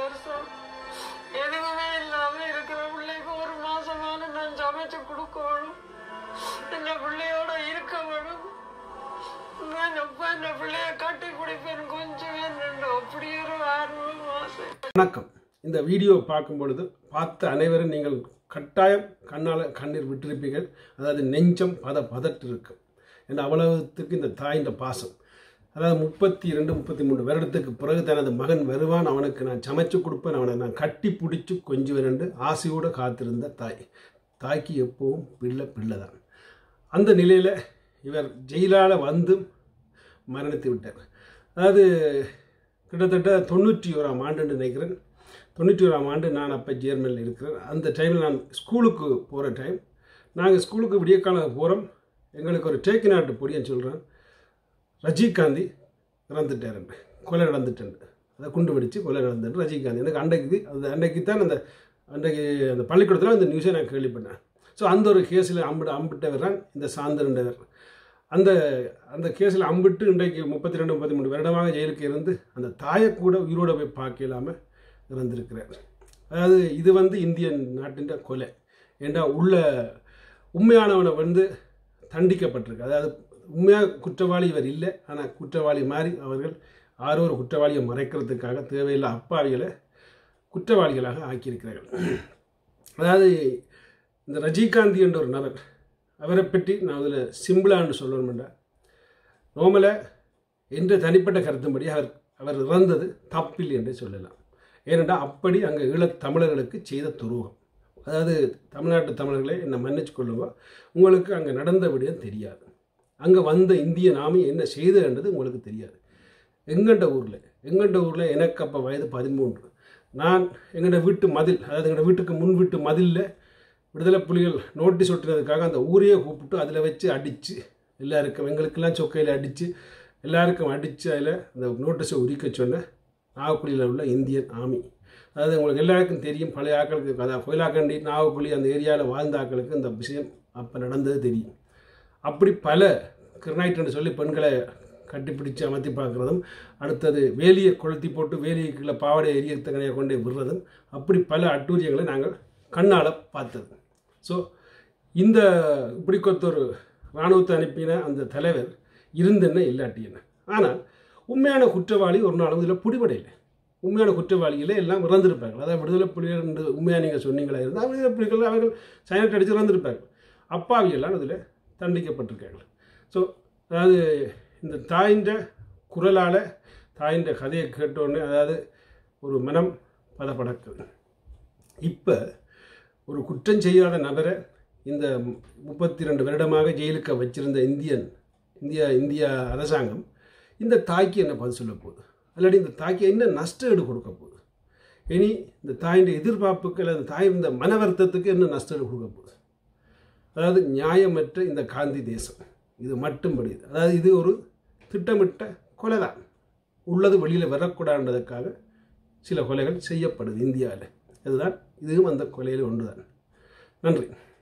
வருஷம் எதுவுமே இல்லாம இருக்கிற பிள்ளைக்கு ஒரு மாசமான நான் சமைச்சு கொடுக்கணும் இந்த பிள்ளையோட இருக்க வேணும் நான் எப்ப இந்த பிள்ளைய கட்டி பிடிப்பேன் கொஞ்சம் என்னண்டு அப்படி ஒரு ஆர்வம் ஆசை வணக்கம் இந்த வீடியோ பார்க்கும் பொழுது பார்த்த அனைவரும் நீங்கள் கட்டாயம் கண்ணால் கண்ணீர் விட்டிருப்பீர்கள் அதாவது நெஞ்சம் பத பதட்டு இருக்கும் என்ற அவ்வளவுத்துக்கு இந்த தாயின் பாசம் அதாவது முப்பத்தி ரெண்டு முப்பத்தி மூணு வருடத்துக்கு பிறகு தனது மகன் வருவான் அவனுக்கு நான் சமைச்சு கொடுப்பேன் அவனை நான் கட்டி பிடிச்சி கொஞ்சம் ரெண்டு ஆசையோடு காத்திருந்த தாய் தாய்க்கு எப்பவும் பிள்ளை பிள்ளை தான் அந்த நிலையில் இவர் ஜெயிலால் வந்து மரணித்து விட்டார் அதாவது கிட்டத்தட்ட தொண்ணூற்றி ஓராம் ஆண்டுன்னு நினைக்கிறேன் தொண்ணூற்றி ஓராம் ஆண்டு நான் அப்போ ஜேர்மனில் இருக்கிறேன் அந்த டைமில் நான் ஸ்கூலுக்கு போகிற டைம் நாங்கள் ஸ்கூலுக்கு விடிய காலம் போகிறோம் எங்களுக்கு ஒரு டேக்கு நாட்டு பொடியன்னு சொல்கிறேன் ரஜினிகாந்தி இறந்துட்டார் கொலை நடந்துட்டேன் அதை குண்டு வெடித்து கொலை நடந்துட்டு ரஜினிகாந்த் எனக்கு அன்றைக்கு அந்த அன்றைக்கு தான் அந்த அன்றைக்கு அந்த பள்ளிக்கூடத்தில் அந்த நியூஸை நான் கேள்விப்பட்டேன் ஸோ அந்த ஒரு கேஸில் அம்பிட்டு அம்பிட்டவர் தான் இந்த சாந்தரண்டவர் அந்த அந்த கேஸில் அம்பிட்டு இன்றைக்கு முப்பத்தி ரெண்டு முப்பத்தி மூணு வருடமாக ஜெயிலுக்கு இருந்து அந்த தாயை கூட உயிரோட போய் பார்க்க இல்லாமல் இறந்திருக்கிறார் அதாவது இது வந்து இந்தியன் நாட்டின் கொலை ஏண்டா உள்ள உண்மையானவனை வந்து தண்டிக்கப்பட்டிருக்கு அதாவது உண்மையாக குற்றவாளி இவர் இல்லை ஆனால் குற்றவாளி மாதிரி அவர்கள் ஆரோ ஒரு குற்றவாளியை மறைக்கிறதுக்காக தேவையில்லை அப்பாவிகளை குற்றவாளிகளாக ஆக்கியிருக்கிறார்கள் அதாவது இந்த ரஜினிகாந்த் என்ற ஒரு நபர் அவரை பற்றி நான் அதில் சிம்பிளான்னு சொல்லணும்டா நோமலை என்ற தனிப்பட்ட கருத்தும்படி அவர் அவர் இறந்தது தப்பில் என்று சொல்லலாம் ஏனென்றால் அப்படி அங்கே ஈழத் தமிழர்களுக்கு செய்த துருவம் அதாவது தமிழ்நாட்டு தமிழர்களே என்னை மன்னிச்சு கொள்ளுங்க உங்களுக்கு அங்கே நடந்த விடயம் தெரியாது அங்கே வந்த இந்திய நாமி என்ன செய்ததுன்றது உங்களுக்கு தெரியாது எங்கண்ட ஊரில் எங்கண்ட ஊரில் எனக்கு அப்போ வயது பதிமூன்று நான் எங்களோட வீட்டு மதில் அதாவது எங்களோட வீட்டுக்கு முன் வீட்டு மதிலில் விடுதலை புலிகள் நோட்டீஸ் ஒட்டினதுக்காக அந்த ஊரையே கூப்பிட்டு அதில் வச்சு அடித்து எல்லாருக்கும் எங்களுக்கெல்லாம் சொக்கையில் அடித்து எல்லாருக்கும் அடித்து அதில் அந்த நோட்டீஸை உரிக்க சொன்ன நாகக்குழியில் உள்ள இந்தியன் ஆமி அதாவது உங்களுக்கு எல்லாருக்கும் தெரியும் பழைய ஆக்களுக்கு அதாவது கோயிலாக்கண்டி நாகக்குழி அந்த ஏரியாவில் வாழ்ந்த ஆக்களுக்கு இந்த விஷயம் அப்போ நடந்தது தெரியும் அப்படி பல கிரனைட்னு சொல்லி பெண்களை கட்டிப்பிடிச்சு அமர்த்தி பார்க்குறதும் அடுத்தது வேலியை கொளுத்தி போட்டு வேலிக்குள்ள பாவடை எரியத்தங்கனையை கொண்டு விடுறதும் அப்படி பல அட்டூரியங்களை நாங்கள் கண்ணால் பார்த்தது ஸோ இந்த இப்படிக்கொத்தொரு இராணுவத்தை அனுப்பின அந்த தலைவர் இருந்தென்ன இல்லாட்டி என்ன ஆனால் உண்மையான குற்றவாளி ஒரு நாளும் இதில் பிடிபடையில்லை உண்மையான குற்றவாளிகளே எல்லாம் இறந்திருப்பார்கள் அதாவது விடுதலை புலிகள் என்று உண்மையாக நீங்கள் சொன்னீங்களா இருந்தால் விடுதலை புலிகள் அவர்கள் சைனட் அடித்து இறந்திருப்பார்கள் அப்பாவியெல்லாம் அதில் தண்டிக்கப்பட்டிருக்கார்கள் ஸோ அதாவது இந்த தாயின்ற குரலால் தாயின்ற கதையை கேட்டோன்னே அதாவது ஒரு மனம் பதப்படக்குது இப்போ ஒரு குற்றம் செய்யாத நபரை இந்த முப்பத்தி ரெண்டு வருடமாக ஜெயிலுக்கு வச்சிருந்த இந்தியன் இந்தியா இந்தியா அரசாங்கம் இந்த தாய்க்கு என்ன பதில் சொல்ல போகுது அல்லாடி இந்த தாய்க்கு என்ன நஷ்ட ஈடு கொடுக்க போகுது இனி இந்த தாயின் எதிர்பார்ப்புக்கு அல்லது தாய் இந்த மன வருத்தத்துக்கு என்ன நஷ்ட ஈடு கொடுக்க போகுது அதாவது நியாயமற்ற இந்த காந்தி தேசம் இது மட்டும் படியுது அதாவது இது ஒரு திட்டமிட்ட கொலை தான் உள்ளது வெளியில் வரக்கூடாதுன்றதுக்காக சில கொலைகள் செய்யப்படுது இந்தியாவில் இதுதான் இதுவும் அந்த கொலையில் ஒன்று தான் நன்றி